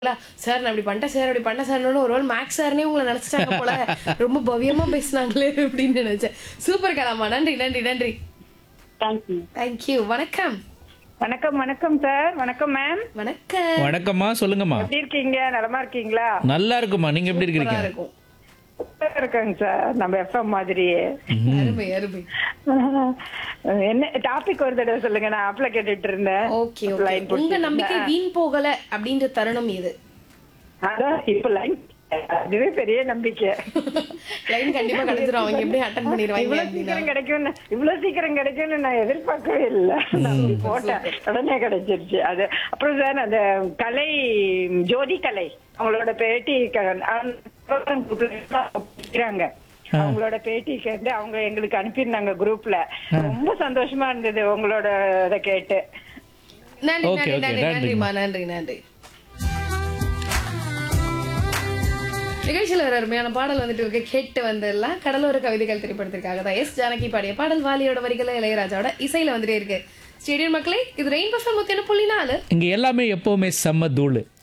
Sir நான் இப்படி பண்ணிட்டேன் சார் அப்படி பண்ண சார்னு ஒரு மேக்ஸ் சார்னே உங்களை நினைச்சிட்டாங்க போல ரொம்ப பவ்யமா பேசினாங்களே அப்படின்னு நினைச்சேன் சூப்பர் கலாமா நன்றி நன்றி நன்றி தேங்க்யூ தேங்க்யூ வணக்கம் வணக்கம் வணக்கம் சார் வணக்கம் மேம் வணக்கம் வணக்கம்மா சொல்லுங்கம்மா எப்படி இருக்கீங்க நலமா இருக்கீங்களா நல்லா இருக்குமா நீங்க எப்படி சூப்பரா இருக்கிறீங்க இருக்கும் சூப்பரா இருக்காங்க சார் நம்ம எஃப்எம் மாதிரியே அருமை அருமை என்ன டாபிக் ஒரு தடவை சொல்லுங்க நான் ஆப்ல கேட்டுட்டு இருந்தேன் ஓகே அப்ப ஓகே line உங்க பிடிச்சிட்டு நம்பிக்கை இருந்தேன். வீண் போகல அப்படின்ற தருணம் எது அதான் இப்ப லைன் அதுவே பெரிய நம்பிக்கை லைன் கண்டிப்பா கிடைச்சிரும் அவங்க எப்படி அட்டன் பண்ணிடுவாங்க இவ்வளவு அப்படின்னா சீக்கிரம் கிடைக்கும்னு இவ்வளவு சீக்கிரம் கிடைக்கும்னு நான் எதிர்பார்க்கவே இல்லை நான் போட்டேன் உடனே கிடைச்சிருச்சு அது அப்புறம் சார் அந்த கலை ஜோதி கலை அவங்களோட பேட்டி க- அந்த program group ல இருக்கிறாங்க அவங்களோட பேட்டி கேட்டு அவங்க எங்களுக்கு அனுப்பியிருந்தாங்க குரூப்ல ரொம்ப சந்தோஷமா இருந்தது உங்களோட இதை கேட்டு நன்றி Okay, நன்றி okay, நன்றி நன்றிம்மா. நன்றிமா நன்றி நன்றி நிகழ்ச்சியில் ஒரு அருமையான பாடல் வந்துட்டு இருக்கு கேட்டு வந்துடலாம் கடலோர கவிதைகள் திரைப்படத்திற்காக தான் எஸ் ஜானகி பாடிய பாடல் வாலியோட வரிகளை இளையராஜாவோட இசையில வந்துட்டே இருக்கு ஸ்டேடியம் மக்களே இது ரெயின் பஃபர் முத்தின புள்ளி நாலு இங்க எல்லாமே எப்பவுமே செம்ம தூளு